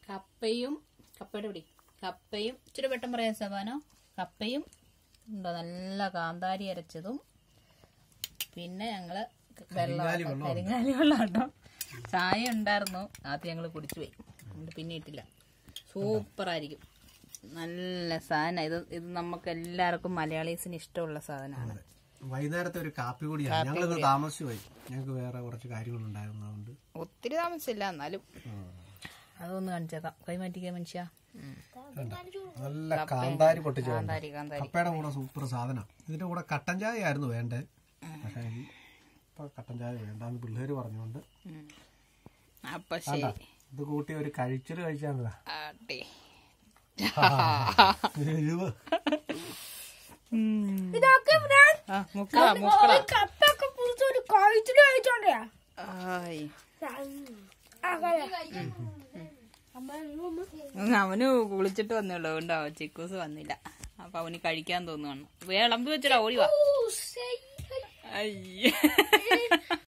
കപ്പയും കപ്പയുടെ പിടി കപ്പയും ഇച്ചിരി പെട്ടെന്ന് പറയാം സബാനോ കപ്പയും ഉണ്ടോ നല്ല കാന്താരി അരച്ചതും പിന്നെ ഞങ്ങള് വെള്ളം കരിങ്ങാലി വെള്ളം കേട്ടോ ചായ ഉണ്ടായിരുന്നു ആദ്യം ഞങ്ങൾ കുടിച്ചു പോയി അതുകൊണ്ട് പിന്നെ ഇട്ടില്ല സൂപ്പർ ആയിരിക്കും നല്ല സാധനം ഇത് ഇത് നമുക്ക് എല്ലാവർക്കും മലയാളീസിന് ഇഷ്ടമുള്ള സാധനമാണ് വൈകുന്നേരത്തെ ഒരു കാപ്പി കൂടിയാണ് ഞങ്ങളിത് താമസിച്ചു പോയി ഞങ്ങൾക്ക് വേറെ കുറച്ച് കാര്യങ്ങളുണ്ടായിരുന്നു അതുകൊണ്ട് ഒത്തിരി താമസിച്ചില്ല എന്നാലും അതൊന്ന് കാണിച്ചേക്കാം കൈമാറ്റിക്കാൻ മനുഷ്യ ഉം. നല്ല കാന്താരി പൊട്ടിച്ചു കാന്താരി കാന്താരി കപ്പയുടെ കൂടെ സൂപ്പർ സാധനം ഇതിന്റെ കൂടെ കട്ടൻ ചായ ആയിരുന്നു വേണ്ടേ പക്ഷേ ഇപ്പൊ കട്ടൻ ചായ വേണ്ടാന്ന് പിള്ളേര് പറഞ്ഞുകൊണ്ട് ഉം. അപ്പൊ ശരി ഇത് കൂട്ടി ഒരു കഴിച്ചല് കഴിച്ചാന്നതാ ആട്ടെ ഇതൊക്കെ ഞാൻ ആ മുക്കള മുക്കള കപ്പൊക്കെ പുറത്തൊരു കഴിച്ചിട്ട് കഴിച്ചോണ്ടയാ ആയ് അമ്മ അവന് കുളിച്ചിട്ട് വന്നുള്ളൂ അതുകൊണ്ട് അവൻ ചിക്കൂസ് വന്നില്ല അപ്പൊ അവന് കഴിക്കാൻ തോന്നുവാണ് വിളമ്പി വെച്ചിടാ ഓടി വാ അയ്യേ